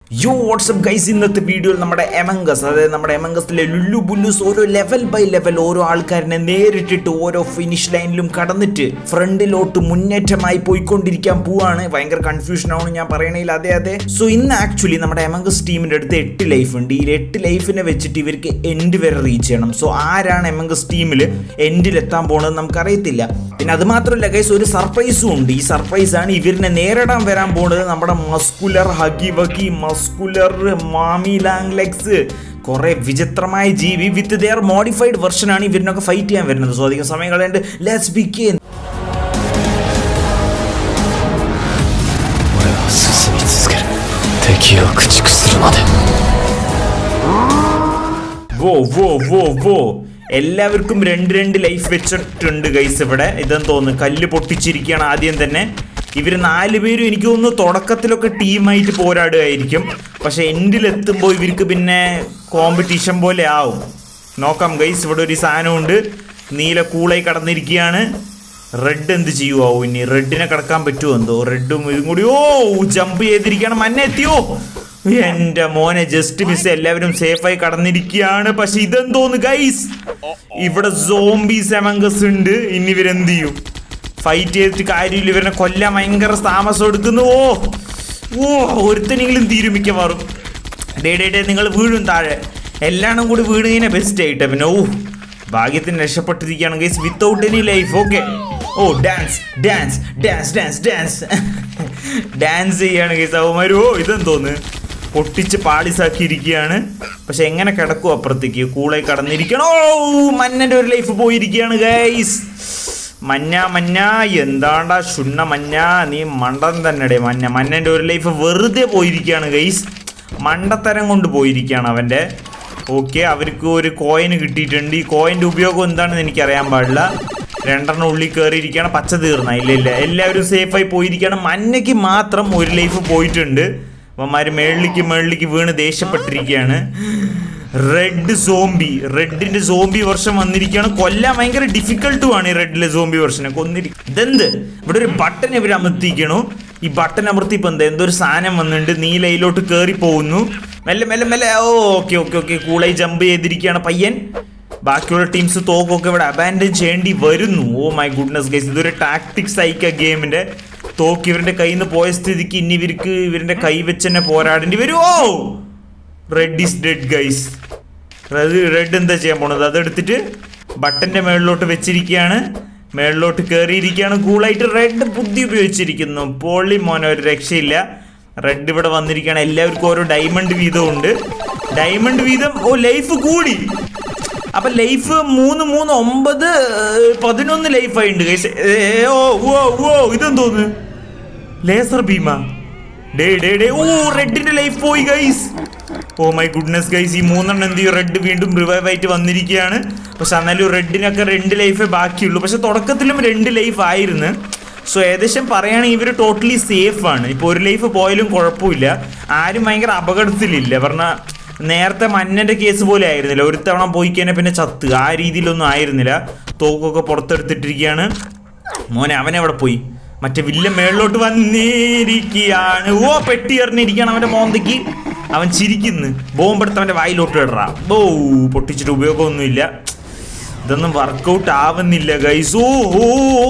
യോ WhatsApp guys ഇന്നത്തെ വീഡിയോയിൽ നമ്മുടെ എമംഗസ് അതായത് നമ്മുടെ എമംഗസിലെ ലുല്ലു ബുല്ലുസ് ഓരോ ലെവൽ ബൈ ലെവൽ ഓരോ ആൾക്കാരിനെ നേരിട്ടിട്ട് ഓരോ ഫിനിഷ് ലൈനിലും കടന്നിട്ട് ഫ്രണ്ടിലോട്ട് മുന്നേറ്റമായി പോയിക്കൊണ്ടിരിക്കാൻ പോവാണ് ഭയങ്കര കൺഫ്യൂഷൻ ആണ് ഞാൻ പറയണേൽ അതെ അതെ സോ ഇന്ന് ആക്ച്വലി നമ്മുടെ എമംഗസ് ടീമിന്റെ അടുത്ത് എട്ട് ലൈഫ് ഉണ്ട് ഈ എട്ട് ലൈഫിനെ വെച്ചിട്ട് ഇവർക്ക് എൻഡ് വരെ റീച്ച് ചെയ്യണം സോ ആരാണ് എമംഗസ് ടീമിൽ എൻഡിൽ എത്താൻ പോണത് നമുക്കറിയത്തില്ല പിന്നെ അത് മാത്രമല്ല ഗൈസ് ഒരു സർപ്രൈസും ഉണ്ട് ഈ സർപ്രൈസ് ആണ് ഇവരിനെ നേരിടാൻ വരാൻ പോകുന്നത് നമ്മുടെ മസ്കുലർ ഹഗി വഗി മസ്കുലർ മാമി ലാംഗ്ലെക്സ് കുറെ വിചിത്രമായ ജീവി വിത്ത് ദെയർ മോഡിഫൈഡ് വെർഷൻ ആണ് ഇവരിനൊക്കെ ഫൈറ്റ് ചെയ്യാൻ വരുന്നത് സോ അധികം സമയം കളയുണ്ട് ലെറ്റ്സ് ബിഗിൻ 俺は進み続ける敵を駆逐するまで വോ വോ വോ വോ എല്ലാവർക്കും രണ്ട് രണ്ട് ലൈഫ് വെച്ചിട്ടുണ്ട് ഗൈസ് ഇവിടെ ഇതെന്ന് തോന്നുന്നു കല്ല് പൊട്ടിച്ചിരിക്കുകയാണ് ആദ്യം തന്നെ ഇവർ നാല് പേരും എനിക്ക് തോന്നുന്നു തുടക്കത്തിലൊക്കെ ടീമായിട്ട് പോരാടുകയായിരിക്കും പക്ഷെ എൻഡിലെത്തുമ്പോൾ ഇവർക്ക് പിന്നെ കോമ്പറ്റീഷൻ പോലെ ആവും നോക്കാം ഗൈസ് ഇവിടെ ഒരു സാധനമുണ്ട് നീല കൂളായി കടന്നിരിക്കുകയാണ് റെഡ് എന്ത് ചെയ്യുവോ ഇനി റെഡിനെ കടക്കാൻ പറ്റുമോ എന്തോ റെഡും ഇതും കൂടി ഓ ജമ്പ് ചെയ്തിരിക്കുകയാണ് മഞ്ഞ എത്തിയോ എന്റെ മോനെ ജസ്റ്റ് മിസ് എല്ലാവരും സേഫായി കടന്നിരിക്കുകയാണ് പക്ഷെ ഇതെന്തോന്ന് ഗൈസ് ഇവിടെ സോംബീസ് എമംഗസ് ഉണ്ട് ഇനി ഇവരെന്ത് ചെയ്യും ഫൈറ്റ് ചെയ്തിട്ട് കാര്യമില്ല ഇവരെ കൊല്ലാൻ ഭയങ്കര താമസം എടുക്കുന്നു ഓ ഓ ഒരുത്തനെങ്കിലും തീരും മിക്കവാറും ഡേ ഡേ ഡേ നിങ്ങൾ വീഴും താഴെ എല്ലാണും കൂടി വീണ് കഴിഞ്ഞാൽ ബെസ്റ്റ് ആയിട്ട് പിന്നെ ഓ ഭാഗ്യത്തിന് രക്ഷപ്പെട്ടിരിക്കുകയാണ് guys without any life okay ഓ dance dance dance dance dance dance ചെയ്യാണ് ഗൈസ് അവന്മാർ ഓ ഇതെന്തോന്ന് പൊട്ടിച്ച് പാളിസാക്കിയിരിക്കുകയാണ് പക്ഷെ എങ്ങനെ കിടക്കും അപ്പുറത്തേക്ക് കൂളായി കടന്നിരിക്കണം ഓ മന്നൻ്റെ ഒരു ലൈഫ് പോയിരിക്കുകയാണ് ഗൈസ് മഞ്ഞ മഞ്ഞ എന്താണ്ടാ ശുണ്ണ മഞ്ഞ നീ മണ്ടൻ തന്നെടേ മഞ്ഞ മന്നൻ്റെ ഒരു ലൈഫ് വെറുതെ പോയിരിക്കുകയാണ് ഗൈസ് മണ്ടത്തരം കൊണ്ട് പോയിരിക്കുകയാണ് അവൻ്റെ ഓക്കെ അവർക്ക് ഒരു കോയിന് കിട്ടിയിട്ടുണ്ട് ഈ കോയിൻ്റെ ഉപയോഗം എന്താണെന്ന് എനിക്കറിയാൻ പാടില്ല രണ്ടെണ്ണം ഉള്ളിൽ കയറിയിരിക്കുകയാണ് പച്ച തീർന്ന ഇല്ല ഇല്ല എല്ലാവരും സേഫായി പോയിരിക്കുകയാണ് മഞ്ഞയ്ക്ക് മാത്രം ഒരു ലൈഫ് പോയിട്ടുണ്ട് അവന്മാർ മേളിലേക്ക് മേളിലേക്ക് വീണ് ദേഷ്യപ്പെട്ടിരിക്കുകയാണ് റെഡ് സോംബി റെഡിന്റെ സോംബി വർഷം വന്നിരിക്കുകയാണ് കൊല്ലാൻ ഭയങ്കര ഡിഫിക്കൽട്ടും ആണ് ഈ റെഡിലെ സോംബി വർഷനെ കൊന്നിരി ഇതെന്ത് ഇവിടെ ഒരു ബട്ടൺ ഇവർ അമർത്തിക്കണു ഈ ബട്ടൺ അമർത്തിയപ്പോൾ എന്താ എന്തോ ഒരു സാധനം വന്നിട്ടുണ്ട് നീലയിലോട്ട് കയറി പോകുന്നു മെല്ലെ മെല്ലെ മെല്ലെ ഓ ഓക്കെ ഓക്കെ ഓക്കെ കൂളായി ജമ്പ് ചെയ്തിരിക്കുകയാണ് പയ്യൻ ബാക്കിയുള്ള ടീംസ് തോക്കൊക്കെ ഇവിടെ അബാൻഡൻ ചെയ്യേണ്ടി വരുന്നു ഓ മൈ ഗുഡ്നസ് ഗൈസ് ഇതൊരു ടാക്ടിക്സ് അയക്കുക ഗെയിമിന്റെ തോക്ക് ഇവരുടെ കയ്യിൽ നിന്ന് പോയ സ്ഥിതിക്ക് ഇനി ഇവർക്ക് ഇവരുടെ കൈ വെച്ച് തന്നെ പോരാടേണ്ടി വരും oh red is dead guys അത് റെഡ് എന്താ ചെയ്യാൻ പോണത് അതെടുത്തിട്ട് ബട്ടന്റെ മേളിലോട്ട് വെച്ചിരിക്കുകയാണ് മേളിലോട്ട് കയറിയിരിക്കുകയാണ് കൂളായിട്ട് റെഡ് ബുദ്ധി ഉപയോഗിച്ചിരിക്കുന്നു പോളി മോനെ ഒരു രക്ഷയില്ല റെഡ് ഇവിടെ വന്നിരിക്കുകയാണ് എല്ലാവർക്കും ഓരോ ഡയമണ്ട് വീതം ഉണ്ട് ഡയമണ്ട് വീതം ഓ ലൈഫ് കൂടി അപ്പൊ ലൈഫ് മൂന്ന് മൂന്ന് ഒമ്പത് ഏർ, പതിനൊന്ന് ലൈഫായി ഉണ്ട് ഗൈസ് ഓ ഓ ഓ ഇതെന്തോന്ന് ലേസർ ഭീമ ഡേ ഡേ ഡേ ഓ റെഡിന്റെ ലൈഫ് പോയി guys oh my goodness guys ഈ മൂന്നെണ്ണം എന്ത് ചെയ്യും റെഡ് വീണ്ടും റിവൈവ് ആയിട്ട് വന്നിരിക്കുകയാണ് പക്ഷെ എന്നാലും റെഡിനൊക്കെ രണ്ട് ലൈഫേ ബാക്കിയുള്ളൂ പക്ഷെ തുടക്കത്തിലും രണ്ട് ലൈഫ് ആയിരുന്നു സോ ഏകദേശം പറയുകയാണെങ്കിൽ ഇവർ ടോട്ടലി സേഫ് ആണ് ഇപ്പോൾ ഒരു ലൈഫ് പോയാലും കുഴപ്പമില്ല ആരും ഭയങ്കര അപകടത്തിലില്ല പറഞ്ഞാൽ നേരത്തെ മഞ്ഞന്റെ കേസ് പോലെ ആയിരുന്നില്ല ഒരു തവണ പോയി കഴിഞ്ഞാൽ പിന്നെ ചത്ത് ആ രീതിയിലൊന്നും ആയിരുന്നില്ല തോക്കൊക്കെ പുറത്തെടുത്തിട്ടിരിക്കുകയാണ് മോനെ അവനെവിടെ പോയി മറ്റേ വില്ല മേളിലോട്ട് വന്നിരിക്കുകയാണ് ഓ പെട്ടി എറിഞ്ഞിരിക്കുകയാണ് അവന്റെ മോന്തയ്ക്ക് അവൻ ചിരിക്കുന്നു ബോംബെടുത്ത് അവന്റെ വായിലോട്ട് ഇടറാ ബോ പൊട്ടിച്ചിട്ട് ഉപയോഗമൊന്നുമില്ല ഇതൊന്നും വർക്കൗട്ട് ആവുന്നില്ല ഗൈസ് ഓ ഓ,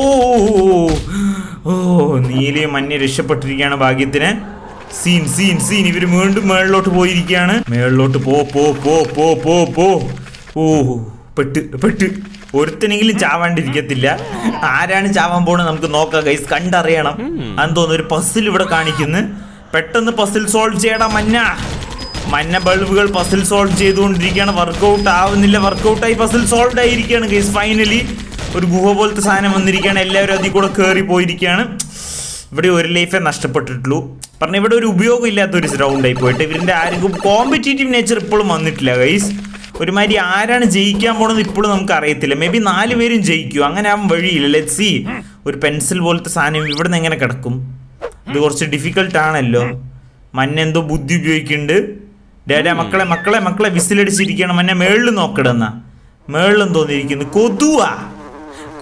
ഓ, ഓ നീലയും മഞ്ഞ രക്ഷപ്പെട്ടിരിക്കുകയാണ് ഭാഗ്യത്തിന് സീൻ സീൻ സീൻ ഇവര് വീണ്ടും മേളിലോട്ട് പോയിരിക്കുകയാണ് മേളിലോട്ട് പോ പോ പോ പോ പോ പോ ഓ പെട്ട് പെട്ട് ഒരുത്തനെങ്കിലും ചാവാണ്ടിരിക്കത്തില്ല ആരാണ് ചാവാൻ പോണെന്ന് നമുക്ക് നോക്കാം ഗൈസ് കണ്ടറിയണം അന്ന് തോന്നുന്നു ഒരു പസിൽ ഇവിടെ കാണിക്കുന്നു പെട്ടെന്ന് പസിൽ സോൾവ് ചെയ്യടാ മഞ്ഞ മഞ്ഞ ബൾബുകൾ പസിൽ സോൾവ് ചെയ്തുകൊണ്ടിരിക്കുകയാണ് വർക്കൗട്ട് ആവുന്നില്ല വർക്കൗട്ടായി പസിൽ സോൾവ് ആയിരിക്കുകയാണ് ഗൈസ് ഫൈനലി ഒരു ഗുഹ പോലത്തെ സാധനം വന്നിരിക്കുകയാണ് എല്ലാവരും അതിൽ കൂടെ കയറി പോയിരിക്കുകയാണ് ഇവിടെ ഒരു ലൈഫേ നഷ്ടപ്പെട്ടിട്ടുള്ളൂ പറഞ്ഞ ഇവിടെ ഒരു ഉപയോഗം ഇല്ലാത്ത ഒരു റൗണ്ടായി പോയിട്ട് ഇവരുടെ ആർക്കും കോമ്പറ്റേറ്റീവ് നേച്ചർ ഇപ്പോഴും വന്നിട്ടില്ല ഗൈസ് ഒരുമാതിരി ആരാണ് ജയിക്കാൻ പോണത് ഇപ്പോഴും നമുക്ക് അറിയത്തില്ല മേ ബി നാല് പേരും ജയിക്കും അങ്ങനെ ആവാൻ വഴിയില്ല ലെറ്റ് സി ഒരു പെൻസിൽ പോലത്തെ സാധനം ഇവിടെ നിന്ന് എങ്ങനെ കിടക്കും ഇത് കുറച്ച് ഡിഫിക്കൽട്ട് ആണല്ലോ മഞ്ഞ എന്തോ ബുദ്ധി ഉപയോഗിക്കുന്നുണ്ട് ഡേഡാ മക്കളെ മക്കളെ മക്കളെ വിസിലടിച്ചിരിക്കണം മഞ്ഞ മേളിൽ നോക്കടെന്നാ മേളിലും തോന്നിയിരിക്കുന്നു കൊതുവാ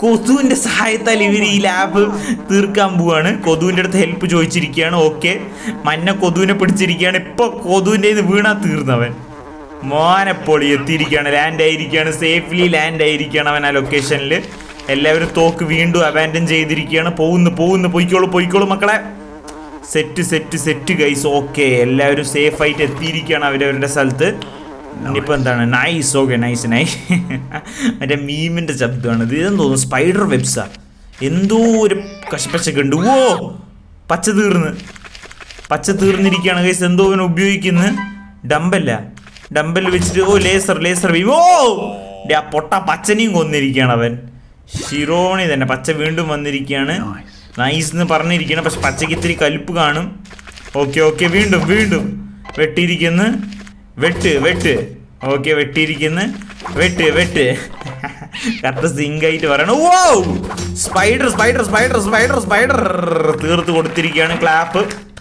കൊതുവിന്റെ സഹായത്താൽ ഇവർ ഈ ലാബ് തീർക്കാൻ പോവാണ് കൊതുവിന്റെ അടുത്ത് ഹെൽപ്പ് ചോദിച്ചിരിക്കുകയാണ് ഓക്കെ മഞ്ഞ കൊതുവിനെ പിടിച്ചിരിക്കുകയാണ് ഇപ്പൊ കൊതുവിന്റെ കയ്യിൽ നിന്ന് വീണാ തീർന്നവൻ മോനെപ്പൊളി എത്തിയിരിക്കുകയാണ് ലാൻഡ് ആയിരിക്കുകയാണ് സേഫ്ലി ലാൻഡ് ആയിരിക്കുകയാണ് അവൻ ആ ലൊക്കേഷനിൽ എല്ലാവരും തോക്ക് വീണ്ടും അബാൻഡൻ ചെയ്തിരിക്കുകയാണ് പോകുന്നു പോകുന്നു പൊയ്ക്കോളൂ പൊയ്ക്കോളൂ മക്കളെ set set set guys okay എല്ലാവരും സേഫ് ആയിട്ട് എത്തിയിരിക്കുകയാണ് അവരവരുടെ സ്ഥലത്ത് ഇനിയിപ്പോൾ എന്താണ് നൈസ് ഓക്കെ നൈസ് നൈസ് മറ്റേ മീമിൻ്റെ ശബ്ദമാണ് ഇത് ഇതെന്ന് തോന്നുന്നു സ്പൈഡർ വെബ്സാ എന്തോ ഒരു കശപ്പശൊക്കെ ഉണ്ട് ഓ പച്ച തീർന്ന് പച്ച തീർന്നിരിക്കുകയാണ് ഗൈസ് എന്തോ അവൻ ഉപയോഗിക്കുന്നത് ഡമ്പല്ല ഡമ്പൽ വെച്ചിട്ട് ഓ ലേസർ ലേസർ ഓ ദേ ആ പൊട്ട പച്ചനെയും കൊന്നിരിക്കുകയാണ് അവൻ ഷിറോണി തന്നെ പച്ച വീണ്ടും വന്നിരിക്കുകയാണ് നൈസ് എന്ന് പറഞ്ഞിരിക്കുകയാണ് പക്ഷെ പച്ചയ്ക്ക് ഇത്തിരി കലിപ്പ് കാണും ഓക്കെ ഓക്കെ വീണ്ടും വീണ്ടും വെട്ടിയിരിക്കുന്നു വെട്ട് വെട്ട് ഓക്കെ വെട്ടിയിരിക്കുന്നു വെട്ട് വെട്ട് കറക്റ്റ് സിങ്കായിട്ട് പറയണം ഓ spider spider spider spider spider തീർത്ത് കൊടുത്തിരിക്കുകയാണ് ക്ലാപ്പ്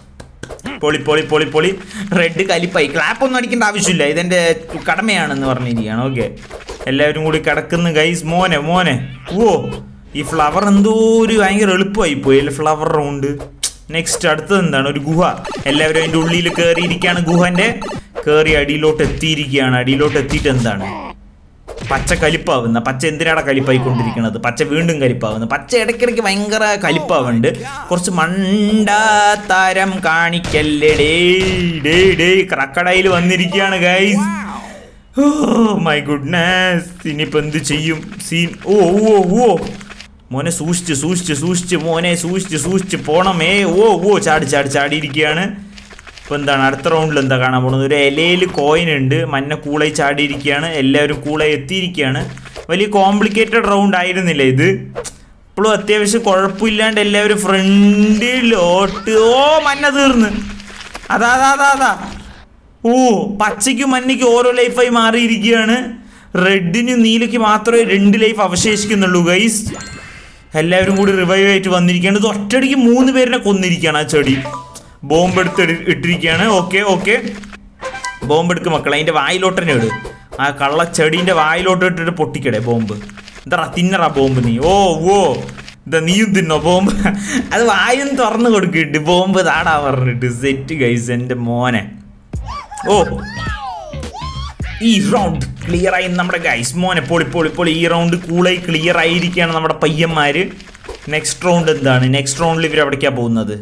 പൊളി പൊളി പൊളി പൊളി റെഡ് കലിപ്പായി ക്ലാപ്പ് ഒന്നും അടിക്കേണ്ട ആവശ്യമില്ല ഇതെന്റെ കടമയാണെന്ന് പറഞ്ഞിരിക്കുകയാണ് ഓക്കെ എല്ലാവരും കൂടി കിടക്കുന്ന ഗൈസ് മോനെ മോനെ ഓ ഈ ഫ്ലവർ എന്തോ ഒരു ഭയങ്കര എളുപ്പമായി പോയി അല്ലെ ഫ്ലവർ റൗണ്ട് നെക്സ്റ്റ് അടുത്തത് എന്താണ് ഒരു ഗുഹ എല്ലാവരും അതിൻ്റെ ഉള്ളിൽ കയറിയിരിക്കുകയാണ് ഗുഹന്റെ കയറി അടിയിലോട്ട് എത്തിയിരിക്കുകയാണ് അടിയിലോട്ട് എത്തിയിട്ട് എന്താണ് പച്ച കലിപ്പാവുന്ന പച്ച എന്തിനാണ് കലിപ്പായിക്കൊണ്ടിരിക്കുന്നത് പച്ച വീണ്ടും കലിപ്പാവുന്നു പച്ച ഇടയ്ക്കിടയ്ക്ക് ഭയങ്കര കലിപ്പാവുന്നുണ്ട് കുറച്ച് മണ്ടാത്താരം കാണിക്കല്ലേ ഡേ ഡേ ഡേ ക്രക്കടയിൽ വന്നിരിക്കുകയാണ് ഗൈസ് ഓ മൈ ഗുഡ്നസ് ഇനിയിപ്പോൾ എന്ത് ചെയ്യും സീൻ ഓ ഓ ഓ മോനെ സൂക്ഷിച്ച് സൂക്ഷിച്ച് സൂക്ഷിച്ച് മോനെ സൂക്ഷിച്ച് സൂക്ഷിച്ച് പോണമേ ഓ ഓ ചാടി ചാടി ചാടിയിരിക്കുകയാണ് ഇപ്പം എന്താണ് അടുത്ത റൗണ്ടിൽ എന്താ കാണാൻ പോകുന്നത് ഒരു ഇലയിൽ കോയിൻ ഉണ്ട് മഞ്ഞ കൂളായി ചാടിയിരിക്കുകയാണ് എല്ലാവരും കൂളായി എത്തിയിരിക്കുകയാണ് വലിയ കോംപ്ലിക്കേറ്റഡ് റൗണ്ട് ആയിരുന്നില്ല ഇത് ഇപ്പോഴും അത്യാവശ്യം കുഴപ്പമില്ലാണ്ട് എല്ലാവരും ഫ്രണ്ടിലോട്ട് ഓ മഞ്ഞ തീർന്ന് അതാ അതാ അതാ അതാ ഓ പച്ചയ്ക്കും മഞ്ഞയ്ക്കും ഓരോ ലൈഫായി മാറിയിരിക്കുകയാണ് റെഡിനും നീലയ്ക്ക് മാത്രമേ രണ്ട് ലൈഫ് അവശേഷിക്കുന്നുള്ളൂ ഗൈസ് എല്ലാവരും കൂടി റിവൈവ് ആയിട്ട് വന്നിരിക്കുകയാണ് ഇത് ഒറ്റയടിക്ക് മൂന്ന് പേരിനെ കൊന്നിരിക്കുകയാണ് ആ ചെടി ബോംബ് എടുത്ത് ഇടി- ഇട്ടിരിക്കുകയാണ് ഓക്കെ ഓക്കെ ബോംബ് എടുക്ക് മക്കളെ അതിൻ്റെ വായിലോട്ട് തന്നെ ഇട് ആ കള്ള ചെടീൻ്റെ വായിലോട്ട് ഇട്ടിട്ട് പൊട്ടിക്കടേ ബോംബ് എന്താ തിന്നറാ ബോംബ് നീ ഓ ഓ ഇതാ നീയും തിന്നോ ബോംബ് അത് വായും തുറന്ന് കൊടുക്കിട്ട് ബോംബ് താടാ പറഞ്ഞിട്ട് സെറ്റ് ഗൈസ് എൻ്റെ മോനെ ഓ ഈ റൗണ്ട് ക്ലിയർ ആയി നമ്മുടെ ഗൈസ് മോനെ പൊളി പൊളി പൊളി ഈ റൗണ്ട് കൂളായി ക്ലിയർ ആയിരിക്കുകയാണ് നമ്മുടെ പയ്യന്മാര് നെക്സ്റ്റ് റൗണ്ട് എന്താണ് നെക്സ്റ്റ് റൗണ്ടിൽ ഇവർ എവിടേക്കാണ് പോകുന്നത്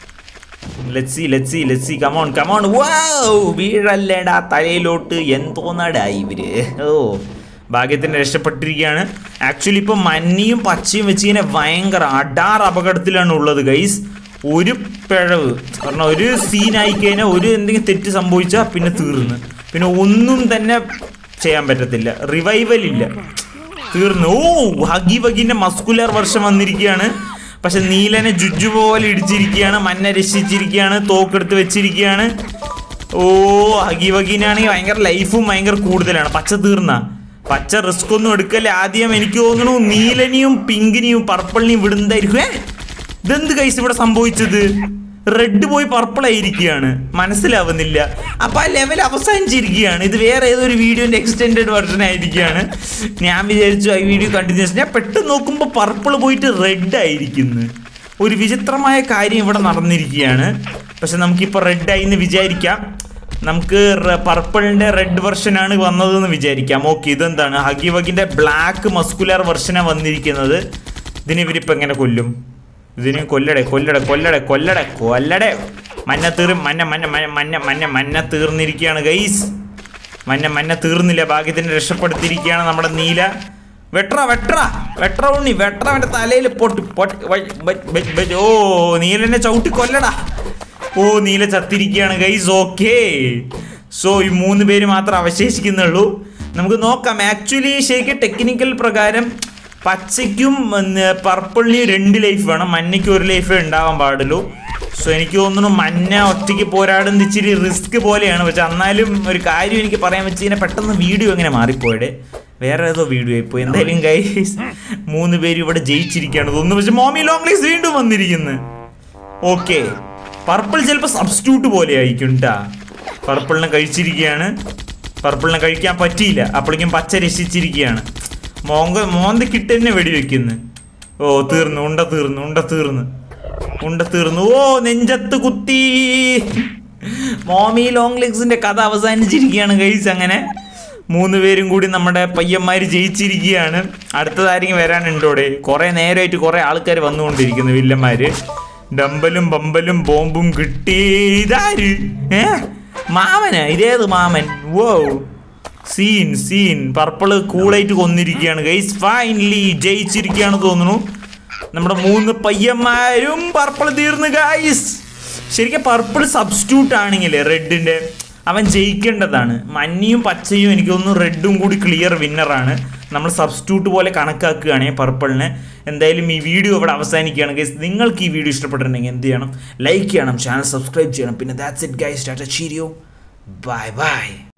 ലെറ്റ്സി ലെറ്റ്സി ലെറ്റ്സി കമോൺ കമോൺ വാവ് വീഴല്ലേടാ തലയിലോട്ട് എന്തോന്നടാ ഇവര് ഓ ഭാഗ്യത്തിന് രക്ഷപ്പെട്ടിരിക്കുകയാണ് ആക്ച്വലി ഇപ്പം മഞ്ഞയും പച്ചയും വെച്ച് ഇങ്ങനെ ഭയങ്കര അടാർ അപകടത്തിലാണ് ഉള്ളത് ഗൈസ് ഒരു പിഴവ് കാരണം ഒരു സീനായി കഴിഞ്ഞാൽ ഒരു എന്തെങ്കിലും തെറ്റ് സംഭവിച്ചാൽ പിന്നെ തീർന്ന് പിന്നെ ഒന്നും തന്നെ ചെയ്യാൻ പറ്റത്തില്ല റിവൈവൽ ഇല്ല തീർന്നു ഓ ഹഗി വഗിന്റെ മസ്കുലർ വർഷം വന്നിരിക്കുകയാണ് പക്ഷെ നീലനെ ജുജു പോലെ ഇടിച്ചിരിക്കുകയാണ് മഞ്ഞ രക്ഷിച്ചിരിക്കുകയാണ് തോക്കെടുത്ത് വെച്ചിരിക്കുകയാണ് ഓ ഹഗി വഗീനാണെങ്കിൽ ഭയങ്കര ലൈഫും ഭയങ്കര കൂടുതലാണ് പച്ച തീർന്ന പച്ച റിസ്ക് ഒന്നും എടുക്കല്ലേ ആദ്യം എനിക്ക് തോന്നുന്നു നീലനെയും പിങ്കിനെയും പർപ്പിളിനെയും വിടുന്നതായിരിക്കും ഏ ഇതെന്ത് കൈസ് ഇവിടെ സംഭവിച്ചത് റെഡ് പോയി പർപ്പിൾ ആയിരിക്കുകയാണ് മനസ്സിലാവുന്നില്ല അപ്പൊ ആ ലെവൽ അവസാനിച്ചിരിക്കുകയാണ് ഇത് വേറെ ഏതൊരു വീഡിയോന്റെ എക്സ്റ്റെൻഡഡ് വെർഷൻ ആയിരിക്കുകയാണ് ഞാൻ വിചാരിച്ചു ആ വീഡിയോ കണ്ടിന്യൂസ് ഞാൻ പെട്ടെന്ന് നോക്കുമ്പോൾ പർപ്പിൾ പോയിട്ട് റെഡ് ആയിരിക്കുന്നു ഒരു വിചിത്രമായ കാര്യം ഇവിടെ നടന്നിരിക്കുകയാണ് പക്ഷെ നമുക്കിപ്പോൾ റെഡ് ആയി എന്ന് വിചാരിക്കാം നമുക്ക് പർപ്പിളിന്റെ റെഡ് വെർഷനാണ് വന്നതെന്ന് വിചാരിക്കാം ഓക്കെ ഇതെന്താണ് ഹഗി വഗിന്റെ ബ്ലാക്ക് മസ്കുലർ വെർഷനാണ് വന്നിരിക്കുന്നത് ഇതിന് ഇവരിപ്പോൾ എങ്ങനെ കൊല്ലും ഇതിന് കൊല്ലടെ കൊല്ലടെ കൊല്ലടെ കൊല്ലടെ കൊല്ലടെ മഞ്ഞ തീർ മഞ്ഞ മഞ്ഞ മഞ്ഞ മഞ്ഞ മഞ്ഞ മഞ്ഞ തീർന്നിരിക്കുകയാണ് ഗൈസ് മഞ്ഞ മഞ്ഞ തീർന്നില്ല ഭാഗ്യത്തിന് രക്ഷപ്പെടുത്തിയിരിക്കുകയാണ് നമ്മുടെ നീല വെട്ര വെട്ര വെട്ര ഉണ്ണി വെട്ര അവൻ്റെ തലയിൽ പൊട്ടി പൊട്ടി വൈ- ബ- ബ- ബ- ഓ നീലനെ ചവിട്ടി കൊല്ലടാ ഓ നീല ചത്തിരിക്കുകയാണ് ഗൈസ് ഓക്കേ സോ ഈ മൂന്ന് പേര് മാത്രം അവശേഷിക്കുന്നുള്ളൂ നമുക്ക് നോക്കാം ആക്ച്വലി ശരിക്കും ടെക്നിക്കൽ പ്രകാരം പച്ചയ്ക്കും പർപ്പിളിനും രണ്ട് ലൈഫ് വേണം മഞ്ഞയ്ക്ക് ഒരു ലൈഫേ ഉണ്ടാവാൻ പാടുള്ളൂ സോ എനിക്ക് തോന്നുന്നു മഞ്ഞ ഒറ്റയ്ക്ക് പോരാടുന്ന ഇച്ചിരി റിസ്ക് പോലെയാണ് പക്ഷെ എന്നാലും ഒരു കാര്യം എനിക്ക് പറയാൻ വെച്ച് കഴിഞ്ഞാൽ പെട്ടെന്ന് വീഡിയോ എങ്ങനെ മാറിപ്പോയുടെ വേറെ ഏതോ വീഡിയോ ആയിപ്പോയി എന്തായാലും ഗൈസ് മൂന്ന് പേര് ഇവിടെ ജയിച്ചിരിക്കുകയാണ് തോന്നുന്നു പക്ഷെ മോമി ലോങ് ലൈസ് വീണ്ടും വന്നിരിക്കുന്നു ഓക്കെ പർപ്പിൾ ചിലപ്പോൾ സബ്സ്റ്റിറ്റ്യൂട്ട് പോലെ ആയിരിക്കും ട്ടാ പർപ്പിളിനെ കഴിച്ചിരിക്കുകയാണ് പർപ്പിളിനെ കഴിക്കാൻ പറ്റിയില്ല അപ്പോഴേക്കും പച്ച രക്ഷിച്ചിരിക്കുകയാണ് മോങ്ക മോന്ത കിട്ട് തന്നെ വെടിവെക്കുന്നു ഓ തീർന്നു ഉണ്ട തീർന്നു ഉണ്ട തീർന്നു ഉണ്ട തീർന്നു ഓ നെഞ്ചത്ത് കുത്തി മോമി ലോങ് ലെഗ്സിന്റെ കഥ അവസാനിച്ചിരിക്കുകയാണ് ഗൈസ് അങ്ങനെ മൂന്ന് പേരും കൂടി നമ്മുടെ പയ്യന്മാർ ജയിച്ചിരിക്കുകയാണ് അടുത്തതായിരിക്കും വരാനുണ്ടോടെ കുറേ നേരമായിട്ട് കുറേ ആൾക്കാർ വന്നുകൊണ്ടിരിക്കുന്നു വില്ലന്മാര് ഡമ്പലും ബമ്പലും ബോംബും കിട്ടി ഇതാര് ഏ മാമന് ഇതേത് മാമൻ വോ സീൻ സീൻ പർപ്പിള് കൂളായിട്ട് കൊന്നിരിക്കുകയാണ് ഗൈസ് ഫൈനലി ജയിച്ചിരിക്കുകയാണ് തോന്നുന്നു നമ്മുടെ മൂന്ന് പയ്യന്മാരും പർപ്പിൾ തീർന്നു ഗൈസ് ശരിക്കും പർപ്പിൾ സബ്സ്റ്റിറ്റ്യൂട്ട് ആണെങ്കിൽ റെഡിന്റെ അവൻ ജയിക്കേണ്ടതാണ് മഞ്ഞയും പച്ചയും എനിക്ക് തോന്നുന്നു റെഡും കൂടി ക്ലിയർ വിന്നറാണ് നമ്മൾ സബ്സ്റ്റിറ്റ്യൂട്ട് പോലെ കണക്കാക്കുകയാണെങ്കിൽ പർപ്പിളിനെ എന്തായാലും ഈ വീഡിയോ ഇവിടെ അവസാനിക്കുകയാണ് ഗൈസ് നിങ്ങൾക്ക് ഈ വീഡിയോ ഇഷ്ടപ്പെട്ടിട്ടുണ്ടെങ്കിൽ എന്ത് ചെയ്യണം ലൈക്ക് ചെയ്യണം ചാനൽ സബ്സ്ക്രൈബ് ചെയ്യണം പിന്നെ that's it guys tata cheerio bye by